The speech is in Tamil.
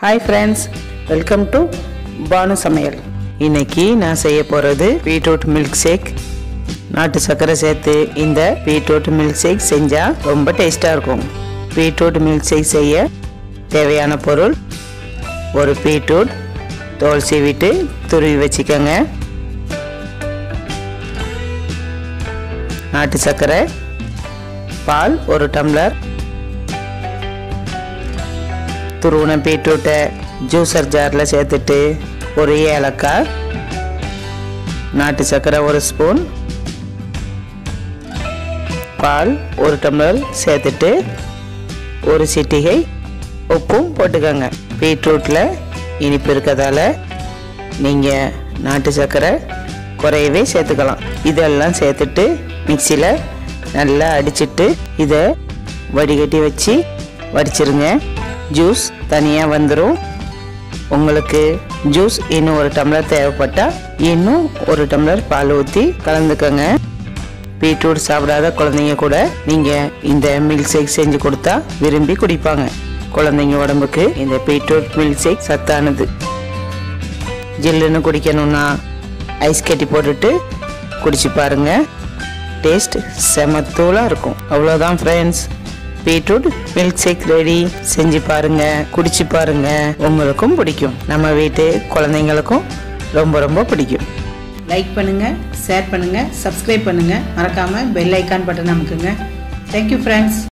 hi friends welcome to Bhanu சமையல் இன்னைக்கு நான் செய்ய போகிறது பீட்ரூட் மில்க் ஷேக் நாட்டு சர்க்கரை சேர்த்து இந்த பீட்ரூட் மில்க் ஷேக் செஞ்சால் ரொம்ப டேஸ்ட்டாக இருக்கும் பீட்ரூட் மில்க் ஷேக் செய்ய தேவையான பொருள் ஒரு பீட்ரூட் தோல் சீவிட்டு துருவி வச்சுக்கோங்க நாட்டு சர்க்கரை பால் ஒரு டம்ளர் துருவின பீட்ரூட்டை ஜூஸர் ஜாரில் சேர்த்துட்டு ஒரு ஏலக்காய் நாட்டு சர்க்கரை ஒரு ஸ்பூன் பால் ஒரு டம்ளர் சேர்த்துட்டு ஒரு சிட்டிகை உப்பும் போட்டுக்கோங்க பீட்ரூட்டில் இனிப்பு இருக்கிறதால நீங்கள் நாட்டு சர்க்கரை குறையவே சேர்த்துக்கலாம் இதெல்லாம் சேர்த்துட்டு மிக்சியில் நல்லா அடிச்சிட்டு இதை வடிகட்டி வச்சு வடிச்சிருங்க ஜூஸ் தனியாக வந்துடும் உங்களுக்கு ஜூஸ் இன்னும் ஒரு டம்ளர் தேவைப்பட்டால் இன்னும் ஒரு டம்ளர் பால் ஊற்றி கலந்துக்கோங்க பீட்ரூட் சாப்பிடாத குழந்தைங்க கூட நீங்கள் இந்த மில்க் ஷேக் செஞ்சு கொடுத்தா விரும்பி குடிப்பாங்க குழந்தைங்க உடம்புக்கு இந்த பீட்ரூட் மில்க் ஷேக் சத்தானது ஜில்லுன்னு குடிக்கணும்னா ஐஸ் கட்டி போட்டுட்டு குடிச்சு பாருங்க டேஸ்ட் செமத்தூளாக இருக்கும் அவ்வளோதான் friends beetroot milkshake ready செஞ்சு பாருங்க குடிச்சு பாருங்க உங்களுக்கும் பிடிக்கும் நம்ம வீட்டு குழந்தைங்களுக்கும் ரொம்ப ரொம்ப பிடிக்கும் லைக் பண்ணுங்க ஷேர் பண்ணுங்க சப்ஸ்கிரைப் பண்ணுங்க மறக்காம பெல் ஐக்கான் பட்டன் அமுக்குங்க தேங்க்யூ ஃப்ரெண்ட்ஸ்